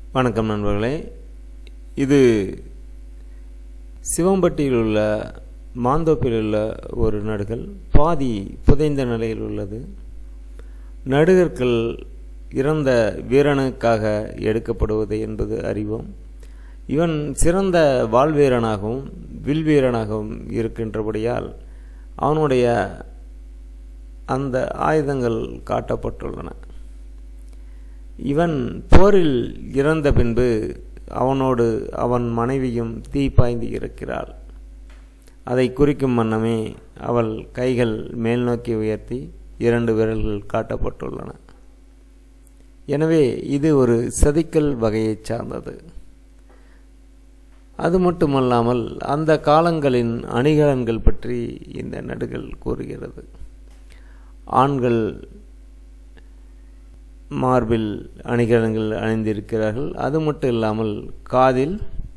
வணக்கம் நண்பர்களே இது சிவம்பட்டியில் உள்ள மாந்தோப்பில் உள்ள ஒரு நடுகள் பாதி புதைந்த நிலையில் உள்ளது நடுகற்கள் இறந்த வீரனுக்காக எடுக்கப்படுவது என்பது அறிவோம் இவன் சிறந்த வாழ்வீரனாகவும் வில்வீரனாகவும் இருக்கின்றபடியால் அவனுடைய அந்த ஆயுதங்கள் காட்டப்பட்டுள்ளன இவன் போரில் இறந்த பின்பு அவனோடு அவன் மனைவியும் தீ பாய்ந்து இருக்கிறாள் அதை குறிக்கும் வண்ணமே அவள் கைகள் மேல் நோக்கி உயர்த்தி இரண்டு விரல்கள் காட்டப்பட்டுள்ளன எனவே இது ஒரு சதிக்கல் வகையைச் சார்ந்தது அது மட்டுமல்லாமல் அந்த காலங்களின் அணிகலன்கள் பற்றி இந்த நடுகள் கூறுகிறது ஆண்கள் மார்பில் அணிகலன்கள் அணிந்திருக்கிறார்கள் அது மட்டும் இல்லாமல் காதில்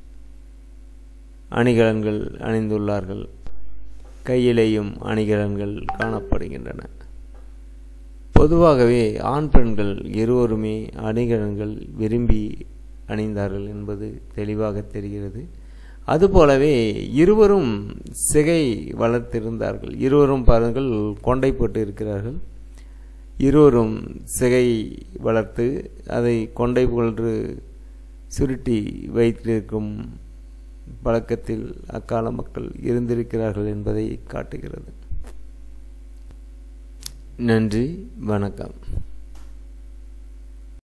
அணிகலன்கள் அணிந்துள்ளார்கள் கையிலேயும் அணிகலன்கள் காணப்படுகின்றன பொதுவாகவே ஆண் பெண்கள் இருவருமே அணிகலன்கள் விரும்பி அணிந்தார்கள் என்பது தெளிவாக தெரிகிறது அதுபோலவே இருவரும் சிகை வளர்த்திருந்தார்கள் இருவரும் பாருங்கள் கொண்டை போட்டு இருக்கிறார்கள் இருவரும் சிகை வளர்த்து அதை கொண்டை போன்று சுருட்டி வைத்திருக்கும் பழக்கத்தில் அக்கால மக்கள் இருந்திருக்கிறார்கள் என்பதை காட்டுகிறது நன்றி வணக்கம்